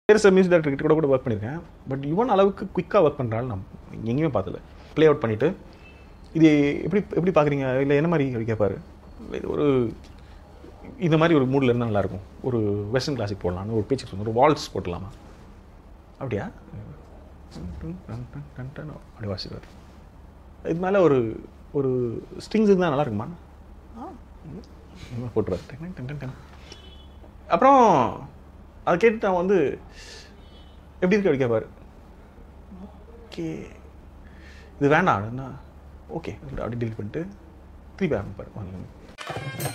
பேர் music director கிட்ட கூட கூட ஒர்க் பண்ணியிருக்கேன் பட் இவன் அளவுக்கு குயிக்காக ஒர்க் பண்ணுறாள் நான் எங்கேயுமே பார்த்ததில்ல ப்ளே அவுட் பண்ணிவிட்டு இது எப்படி எப்படி பார்க்குறீங்க இல்லை என்ன மாதிரி அப்படி கேட்பாரு இல்லை இது ஒரு இந்த மாதிரி ஒரு மூடில் இருந்தால் நல்லாயிருக்கும் ஒரு வெஸ்டர்ன் கிளாசிக் போடலாம்னு ஒரு பேச்சு சொன்ன ஒரு வால்ஸ் போட்டலாமா அப்படியா அப்படி வாசிப்பார் இது மேலே ஒரு ஒரு ஸ்ட்ரிங்ஸ் இருந்தால் நல்லா இருக்குமா ஆ ம். போட்டுருவார் டங் டங் டங் டங். அப்புறம் அதை கேட்டு நான் வந்து எப்படி இருக்கு அப்படி கேட்பாரு ஓகே இது வேண்டாம் ஓகே அப்படி delete பண்ணிட்டு திருப்பி ஆரம்பிப்பார்